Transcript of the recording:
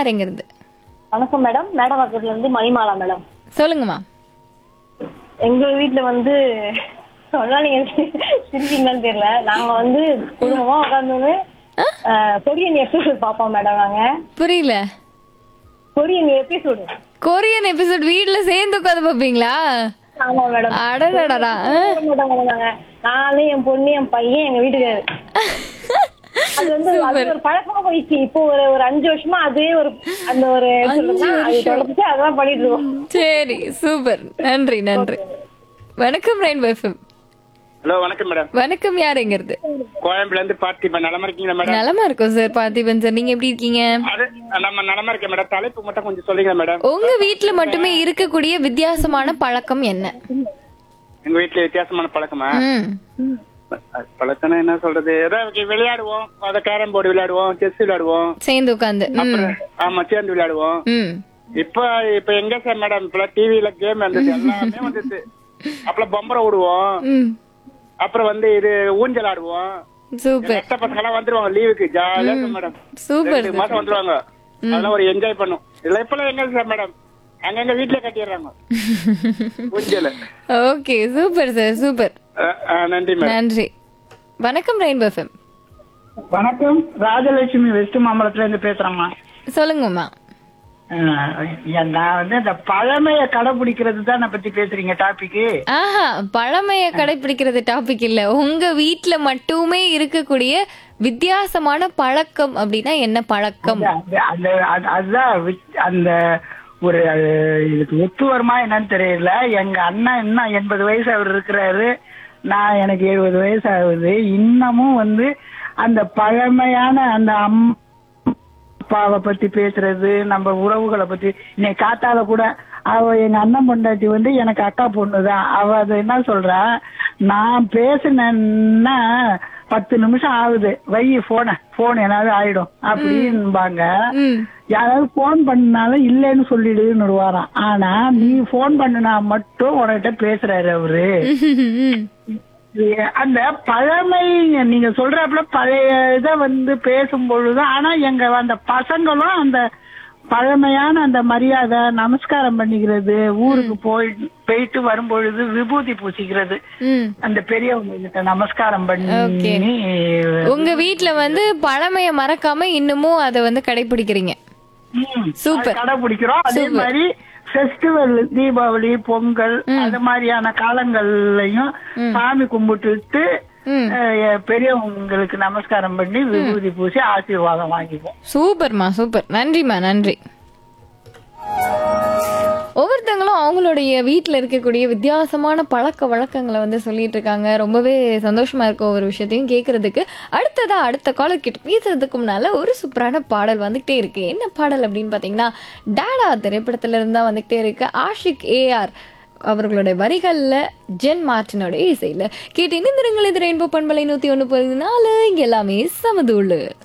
யார் எங்க இருந்து வணக்கம் மேடம் மேடவாக்கத்துல இருந்து மணிமாலா மேடம் சொல்லுங்கம்மா எங்க வீட்ல வந்து சொன்னா நீங்க சிரிப்பீங்களான்னு தெரியல நாங்க வந்து குடும்பமா உட்காந்து கொரியன் எபிசோட் பாப்போம் மேடம் நாங்க புரியல கொரியன் எபிசோடு கொரியன் எபிசோட் வீட்ல சேர்ந்து உட்காந்து பாப்பீங்களா ஆமா மேடம் அடடடடா மேடம் நாங்க நானு என் பொண்ணு என் பையன் எங்க வீட்டுக்காரு அது வந்து அது ஒரு பழக்கமா போயிடுச்சு இப்போ ஒரு ஒரு அஞ்சு வருஷமா அதே ஒரு அந்த ஒரு சொல்லுங்க அது தொடர்ந்து அதான் பண்ணிட்டு இருக்கோம் சரி சூப்பர் நன்றி நன்றி வணக்கம் ரெயின்போ எஃப்எம் ஹலோ வணக்கம் மேடம் வணக்கம் யார் எங்க இருந்து கோயம்புல இருந்து பார்த்திபன் நலமா இருக்கீங்களா மேடம் நலமா இருக்கும் சார் பார்த்திபன் சார் நீங்க எப்படி இருக்கீங்க அது நம்ம நலமா இருக்கேன் மேடம் தலைப்பு மட்டும் கொஞ்சம் சொல்லுங்க மேடம் உங்க வீட்ல மட்டுமே இருக்கக்கூடிய வித்தியாசமான பழக்கம் என்ன எங்க வீட்டுல வித்தியாசமான பழக்கமா ம் அது பழக்கம்னா என்ன சொல்றது ஏதாவது விளையாடுவோம் அத கேரம் போர்டு விளையாடுவோம் செஸ் விளையாடுவோம் சேர்ந்து உட்காந்து ம் ஆமா சேர்ந்து விளையாடுவோம் ம் இப்ப இப்ப எங்க சார் மேடம் இப்ப டிவில கேம் வந்தது எல்லாமே வந்துச்சு அப்புறம் பம்பரம் விடுவோம் ம் அப்புறம் வந்து இது ஊஞ்சல் ஆடுவோம் சூப்பர் ரத்த பசங்க எல்லாம் வந்துருவாங்க லீவுக்கு ஜாலியா இருக்கும் மேடம் சூப்பர் ரெண்டு மாசம் வந்துருவாங்க அதெல்லாம் ஒரு என்ஜாய் பண்ணும் இதுல இப்பெல்லாம் எங்க சார் மேடம் அங்கங்க வீட்டுல கட்டிடுறாங்க ஊஞ்சல் ஓகே சூப்பர் சார் சூப்பர் நன்றி மேடம் நன்றி வணக்கம் ரெயின்போ எஃப்எம் வணக்கம் ராஜலட்சுமி வெஸ்ட் மாம்பலத்துல இருந்து பேசுறேம்மா சொல்லுங்கம்மா அஹ் நான் வந்து இந்த பழமைய கடைபிடிக்கிறது தான் பத்தி பேசுறீங்க டாபிக்கு ஆஹா பழமைய கடைபிடிக்கிறது டாபிக் இல்ல உங்க வீட்ல மட்டுமே இருக்கக்கூடிய வித்தியாசமான பழக்கம் அப்படின்னா என்ன பழக்கம் அந்த அது- அதுதான் வித்- அந்த ஒரு அது இதுக்கு ஒத்து வருமா என்னன்னு தெரியல எங்க அண்ணன் இன்னும் எண்பது வயசு அவர் இருக்கிறாரு நான் எனக்கு எழுபது வயசு ஆகுது இன்னமும் வந்து அந்த பழமையான அந்த அம் அப்பாவை பத்தி பேசுறது நம்ம உறவுகளை பத்தி இன்னைக்கு காத்தால கூட அவ எங்க அண்ணன் பொண்டாட்டி வந்து எனக்கு அக்கா பொண்ணுதான் அவ அது என்ன சொல்றா நான் பேசினேன்னா பத்து நிமிஷம் ஆகுது வை போன போன் ஏதாவது ஆயிடும் அப்படின்பாங்க ம் யாராவது போன் பண்ணாலும் இல்லைன்னு சொல்லிடுன்னு வாராம் ஆனா நீ போன் பண்ணுனா மட்டும் உனகிட்ட பேசுறாரு அவரு ம். அந்த பழமை நீங்க சொல்றாப்புல பழைய இத வந்து பேசும் பொழுது ஆனா எங்க அந்த பசங்களும் அந்த பழமையான அந்த மரியாதை நமஸ்காரம் பண்ணிக்கிறது ஊருக்கு போய் போயிட்டு வரும்பொழுது விபூதி பூசிக்கிறது ம் அந்த பெரியவங்க கிட்ட நமஸ்காரம் Okay. பண்ணி உங்க வீட்ல வந்து பழமைய மறக்காம இன்னமும் அதை வந்து கடைபிடிக்கிறீங்க ம், Super. அது கடைபிடிக்கிறோம் அதே Super. மாதிரி ஃபெஸ்டிவல் தீபாவளி பொங்கல் அது மாதிரியான காலங்கள்லயும் சாமி கும்பிட்டுட்டு ம் அஹ், பெரியவங்களுக்கு நமஸ்காரம் பண்ணி விபூதி பூசி ஆசீர்வாதம் வாங்கிப்போம் சூப்பர்மா சூப்பர் நன்றிம்மா நன்றி ஒவ்வொருத்தங்களும் அவங்களுடைய வீட்டில் இருக்கக்கூடிய வித்தியாசமான பழக்க வழக்கங்களை வந்து சொல்லிட்டு இருக்காங்க ரொம்பவே சந்தோஷமா இருக்கும் ஒவ்வொரு விஷயத்தையும் கேட்கறதுக்கு அடுத்ததா அடுத்த காலர் கிட்ட பேசுறதுக்கு முன்னால ஒரு சூப்பரான பாடல் வந்துகிட்டே இருக்கு என்ன பாடல் அப்படின்னு பார்த்தீங்கன்னா டாடா திரைப்படத்துல இருந்தா வந்துகிட்டே இருக்கு ஆஷிக் ஏஆர் அவர்களுடைய வரிகள்ல ஜென் மார்டினோட இசையில கேட்டு இணைந்திருங்கள் இது ரெயின்போ பண்பலை நூத்தி ஒன்று நாலு இங்க எல்லாமே சமதூளு